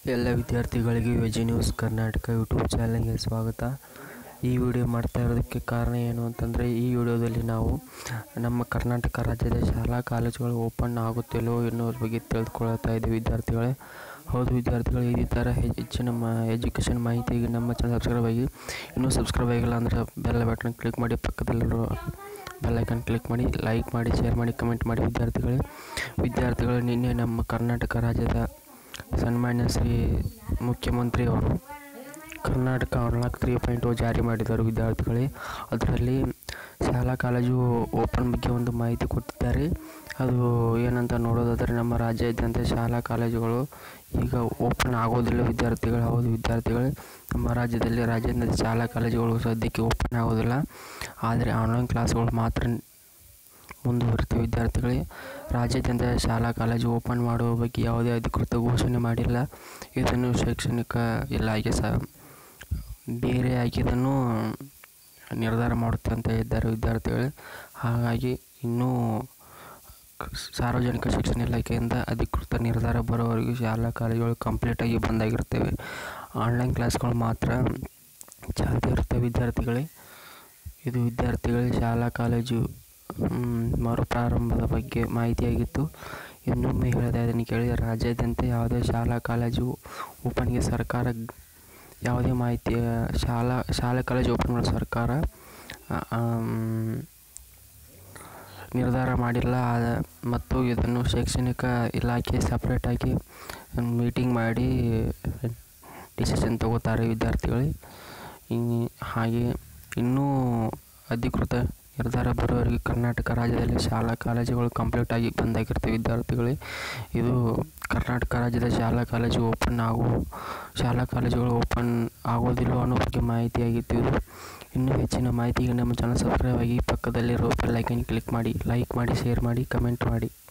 ಎಲ್ಲ ವಿದ್ಯಾರ್ಥಿಗಳಿಗೆ veggie news Karnataka YouTube ಚಾನಲ್ಗೆ ಸ್ವಾಗತ ಈ ವಿಡಿಯೋ ಮಾಡ್ತಾ ಇರೋದಕ್ಕೆ ಕಾರಣ ಏನು ಅಂತಂದರೆ ಈ ವಿಡಿಯೋದಲ್ಲಿ ನಾವು ನಮ್ಮ ಕರ್ನಾಟಕ ರಾಜ್ಯದ ಶಾಲಾ ಕಾಲೇಜುಗಳು ಓಪನ್ ಆಗುತ್ತಿಲ್ಲೋ ಎನ್ನುವುದ್ರ ಬಗ್ಗೆ ತಿಳಿದುಕೊಳ್ತಾ ಇದ್ದೀವಿ ವಿದ್ಯಾರ್ಥಿಗಳೇ ಹೌದು ವಿದ್ಯಾರ್ಥಿಗಳು ಈ ಥರ ಹೆಚ್ಚಿನ ಮಾ ಎಜುಕೇಷನ್ ಮಾಹಿತಿಗೆ ನಮ್ಮ ಚಾನಲ್ ಸಬ್ಸ್ಕ್ರೈಬ್ ಆಗಿ ಇನ್ನೂ ಸಬ್ಸ್ಕ್ರೈಬ್ ಆಗಿಲ್ಲ ಅಂದರೆ ಬೆಲ್ ಬಟನ್ ಕ್ಲಿಕ್ ಮಾಡಿ ಪಕ್ಕದಲ್ಲಿರೋ ಬೆಲ್ ಐಕನ್ ಕ್ಲಿಕ್ ಮಾಡಿ ಲೈಕ್ ಮಾಡಿ ಶೇರ್ ಮಾಡಿ ಕಮೆಂಟ್ ಮಾಡಿ ವಿದ್ಯಾರ್ಥಿಗಳೇ ವಿದ್ಯಾರ್ಥಿಗಳು ನಿನ್ನೆ ನಮ್ಮ ಕರ್ನಾಟಕ ರಾಜ್ಯದ ಸನ್ಮಾನ್ಯ ಶ್ರೀ ಮುಖ್ಯಮಂತ್ರಿಯವರು Karnataka unlock three point O ಜಾರಿ ಮಾಡಿದರು ವಿದ್ಯಾರ್ಥಿಗಳೇ ಅದರಲ್ಲಿ ಶಾಲಾ ಕಾಲೇಜು ಓಪನ್ ಬಗ್ಗೆ ಒಂದು ಮಾಹಿತಿ ಕೊಟ್ಟಿದ್ದಾರೆ ಅದು ಏನಂತ ನೋಡೋದಾದರೆ ನಮ್ಮ ರಾಜ್ಯಾದ್ಯಂತ ಶಾಲಾ ಕಾಲೇಜುಗಳು ಈಗ ಓಪನ್ ಆಗೋದಿಲ್ಲ ವಿದ್ಯಾರ್ಥಿಗಳು ಹೌದು ವಿದ್ಯಾರ್ಥಿಗಳೇ ನಮ್ಮ ರಾಜ್ಯದಲ್ಲಿ ರಾಜ್ಯಾದ್ಯಂತ ಶಾಲಾ ಕಾಲೇಜುಗಳು ಸದ್ಯಕ್ಕೆ ಓಪನ್ ಆಗೋದಿಲ್ಲ ಆದರೆ ಆನ್ಲೈನ್ ಕ್ಲಾಸ್ಗಳು ಮಾತ್ರ ಮುಂದುವರಿತೀವಿ ವಿದ್ಯಾರ್ಥಿಗಳೇ ರಾಜ್ಯಾದ್ಯಂತ ಶಾಲಾ ಕಾಲೇಜು ಓಪನ್ ಮಾಡುವ ಬಗ್ಗೆ ಯಾವುದೇ ಅಧಿಕೃತ ಘೋಷಣೆ ಮಾಡಿಲ್ಲ ಇದನ್ನು ಶೈಕ್ಷಣಿಕ ಇಲಾಖೆ ಸಹ ಬೇರೆಯಾಗಿ ಇದನ್ನು ನಿರ್ಧಾರ ಮಾಡುತ್ತೆ ಅಂತ ಇದ್ದಾರೆ ವಿದ್ಯಾರ್ಥಿಗಳೇ ಹಾಗಾಗಿ ಇನ್ನೂ ಸಾರ್ವಜನಿಕ ಶಿಕ್ಷಣ ಇಲಾಖೆಯಿಂದ ಅಧಿಕೃತ ನಿರ್ಧಾರ ಬರೋವರೆಗೂ ಶಾಲಾ ಕಾಲೇಜುಗಳು ಕಂಪ್ಲೀಟಾಗಿ ಬಂದಾಗಿರ್ತವೆ ಆನ್ಲೈನ್ ಕ್ಲಾಸ್ಗಳು ಮಾತ್ರ ಚಾಲ್ತಿ ಇರುತ್ತೆ ವಿದ್ಯಾರ್ಥಿಗಳೇ ಇದು ವಿದ್ಯಾರ್ಥಿಗಳೇ ಶಾಲಾ ಕಾಲೇಜು ಮರುಪ್ರಾರಂಭದ ಬಗ್ಗೆ ಮಾಹಿತಿಯಾಗಿತ್ತು ಇನ್ನೊಮ್ಮೆ ಹೇಳ್ತಾ ಇದ್ದೀನಿ ಕೇಳಿ ರಾಜ್ಯಾದ್ಯಂತ ಯಾವುದೇ ಶಾಲಾ ಕಾಲೇಜು ಓಪನ್ಗೆ ಸರ್ಕಾರ ಯಾವುದೇ ಮಾಹಿತಿ ಶಾಲಾ ಶಾಲಾ ಕಾಲೇಜು ಓಪನ್ ಮಾಡೋ ಸರ್ಕಾರ ನಿರ್ಧಾರ ಮಾಡಿಲ್ಲ ಮತ್ತು ಇದನ್ನು ಶೈಕ್ಷಣಿಕ ಇಲಾಖೆ ಸಪ್ರೇಟಾಗಿ ಮೀಟಿಂಗ್ ಮಾಡಿ ಡಿಸಿಷನ್ ತಗೋತಾರೆ ವಿದ್ಯಾರ್ಥಿಗಳೇ ಹಾಗೆ ಇನ್ನೂ ಅಧಿಕೃತ ನಿರ್ಧಾರ ಬರೋವರೆಗೆ ಕರ್ನಾಟಕ ರಾಜ್ಯದಲ್ಲಿ ಶಾಲಾ ಕಾಲೇಜುಗಳು ಕಂಪ್ಲೀಟಾಗಿ ಬಂದಾಗಿರ್ತವೆ ವಿದ್ಯಾರ್ಥಿಗಳೇ ಇದು ಕರ್ನಾಟಕ ರಾಜ್ಯದ ಶಾಲಾ ಕಾಲೇಜು ಓಪನ್ ಆಗೋ ಶಾಲಾ ಕಾಲೇಜುಗಳು ಓಪನ್ ಆಗೋದಿಲ್ಲ ಅನ್ನೋ ಬಗ್ಗೆ ಮಾಹಿತಿಯಾಗಿತ್ತು ಇದು ಇನ್ನೂ ಹೆಚ್ಚಿನ ಮಾಹಿತಿಗೆ ನಮ್ಮ ಚಾನಲ್ ಸಬ್ಸ್ಕ್ರೈಬ್ ಆಗಿ ಪಕ್ಕದಲ್ಲಿರೋ ಬೆಲ್ ಐಕನ್ ಕ್ಲಿಕ್ ಮಾಡಿ ಲೈಕ್ ಮಾಡಿ ಶೇರ್ ಮಾಡಿ ಕಮೆಂಟ್ ಮಾಡಿ